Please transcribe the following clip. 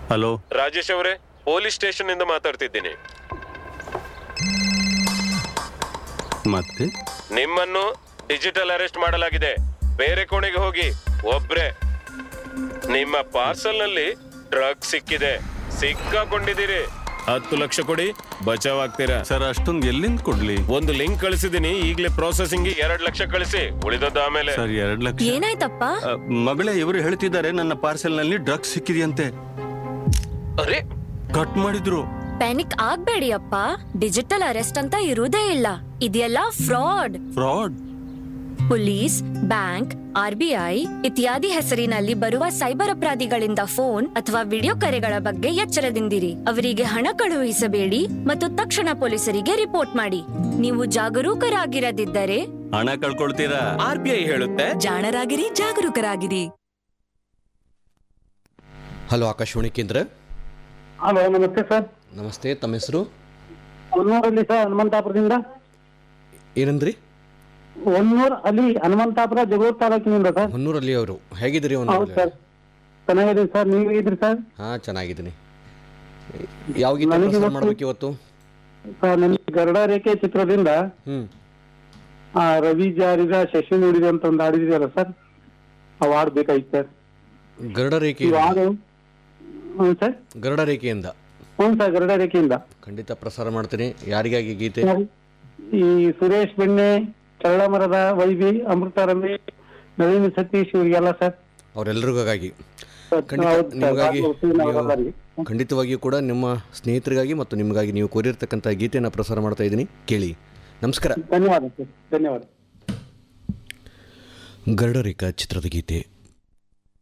Hello Rajesh ಅವರೇ police station ಇಂದ ಮಾತಾಡ್ತಿದ್ದೀನಿ ಮತ್ತೆ ನಿಮ್ಮನ್ನು ಡಿಜಿಟಲ್ ಅರೆಸ್ಟ್ ಮಾಡಲಾಗಿದೆ ಬೇರೆ ಕೋಣೆಗೆ ಹೋಗಿ ಒಬ್ರೆ ನಿಮ್ಮ ಪಾರ್ಸಲ್ ನಲ್ಲಿ ಡ್ರಗ್ ಸಿಕ್ಕಿದೆ ಸಿಕ್ಕಾಕೊಂಡಿದ್ದೀರಿ ಹತ್ತು ಲಕ್ಷ ಕೊಡಿ ಬಚಾವ್ ಆಗ್ತೀರಾ ಸರ್ ಅಷ್ಟೊಂದು ಎಲ್ಲಿಂದ ಕೊಡ್ಲಿ ಒಂದು ಲಿಂಕ್ ಕಳಿಸಿದೀನಿ ಈಗಲೇ ಪ್ರೊಸೆಸಿಂಗ್ ಎರಡ್ ಲಕ್ಷ ಕಳಿಸಿ ಉಳಿದದ್ದು ಆಮೇಲೆ ಸರ್ ಎರಡ್ ಲಕ್ಷ ಏನಾಯ್ತಪ್ಪ ಅ, ಮಗಳೇ ಇವರು ಹೇಳ್ತಿದ್ದಾರೆ ನನ್ನ ಪಾರ್ಸೆಲ್ ನಲ್ಲಿ ಡ್ರಗ್ಸ್ ಸಿಕ್ಕಿದೆಯಂತೆ ಅರೆ ಕಟ್ ಮಾಡಿದ್ರು ಪ್ಯಾನಿಕ್ ಆಗ್ಬೇಡಿ ಅಪ್ಪ ಡಿಜಿಟಲ್ ಅರೆಸ್ಟ್ ಅಂತ ಇರುವುದೇ ಇಲ್ಲ ಇದೆಲ್ಲ fraud fraud police bank RBI ಇತ್ಯಾದಿ ಹೆಸರಿನಲ್ಲಿ ಬರುವ ಸೈಬರ್ ಅಪರಾಧಿಗಳಿಂದ ಫೋನ್ ಅಥವಾ ವಿಡಿಯೋ ಕರೆಗಳ ಬಗ್ಗೆ ಎಚ್ಚರದಿಂದಿರಿ ಅವರಿಗೆ ಹಣ ಕಳುಹಿಸಬೇಡಿ ಮತ್ತು ತಕ್ಷಣ ಪೊಲೀಸರಿಗೆ ರಿಪೋರ್ಟ್ ಮಾಡಿ ನೀವು ಜಾಗರೂಕರಾಗಿರದಿದ್ದರೆ ಹಣ ಕಳ್ಕೊಳ್ತೀರಾ ಆರ್ ಬಿ ಐ ಹೇಳುತ್ತೆ ಜಾಣರಾಗಿರಿ ಜಾಗರೂಕರಾಗಿರಿ ಹಲೋ ಆಕಾಶವಾಣಿ ಕೇಂದ್ರ ಹಲೋ ನಮಸ್ತೆ ಸರ್ ನಮಸ್ತೆ ತಮ್ಮ ಹೆಸರು ಹೊನ್ನೂರಲ್ಲಿ ಸರ್ ಹನುಮಂತಾಪುರದಿಂದ ಏನಂದ್ರಿ ಹೊನ್ನೂರ್ ಅಲ್ಲಿ ಹನುಮಂತಾಪುರ ಜಗಳೂರು ತಾಲೂಕಿನಿಂದ ಸರ್ ಹೊನ್ನೂರಲ್ಲಿ ಅವರು ಹೇಗಿದ್ದೀರಿ ಹೌದು ಹೊನ್ನೂರಲ್ಲಿ ಸರ್ ಚೆನ್ನಾಗಿದ್ದೀನಿ ಸರ್ ನೀವು ಹೇಗಿದ್ರಿ ಸರ್ ಹಾ ಚೆನ್ನಾಗಿದ್ದೀನಿ ಯಾವ ಗೀತೆ ನನಗೆ ಪ್ರಸಾರ ಇವತ್ತು- ಮಾಡ್ಬೇಕು ಇವತ್ತು ಸರ್ ನನಗೆ ಗರುಡ ರೇಖೆ ಚಿತ್ರದಿಂದ ಹ್ಮ್ ಆ, ರವಿ ಜಾರಿದ ಶಶಿ ನುಡಿದ ಅಂತ ಒಂದು ಹಾಡಿದೆಯಲ್ಲ ಸರ್ ಆ ಹಾಡ್ ಬೇಕಾಯ್ತು ಸರ್ ಗರುಡ ರೇಖೆ ಈ ಹಾಡು ಹ್ಞೂ ಸರ್ ಗರುಡ ರೇಖೆಯಿಂದ ಹ್ಞೂ ಸರ್ ಗರುಡ ರೇಖೆಯಿಂದ ಖಂಡಿತ ಪ್ರಸಾರ ಮಾಡ್ತೀನಿ ಯಾರಿಗಾಗಿ ಗೀತೆ ಸರ್, ಈ ಸುರೇಶ್ ಬೆಣ್ಣೆ ಚಳ್ಳಮರದ ವೈವಿ ಅಮೃತ ರಮೇಶ್ ನಳಿನಿ ಸತೀಶ್ ಇವರಿಗೆಲ್ಲ ಸರ್ ಅವರೆಲ್ಲರಿಗಾಗಿ ಸರ್, ಖಂಡಿತ ಹೌದು ಸರ್, ನಿಮಗಾಗಿ ರಾಜು ಹುಸೇನ್ ಅವರೆಲ್ಲರಿಗೆ. ನೀವು- ಖಂಡಿತವಾಗಿಯೂ ಕೂಡ ನಿಮ್ಮ ಸ್ನೇಹಿತರಿಗಾಗಿ ಮತ್ತು ನಿಮಗಾಗಿ ನೀವು ಕೋರಿರ್ತಕ್ಕಂಥ ಗೀತೆಯನ್ನು ಪ್ರಸಾರ ಮಾಡ್ತಾ ಇದ್ದೀನಿ ಕೇಳಿ ನಮಸ್ಕಾರ ಧನ್ಯವಾದ ಸರ್ ಧನ್ಯವಾದ ಗರುಡ ರೇಖಾ ಚಿತ್ರದ ಗೀತೆ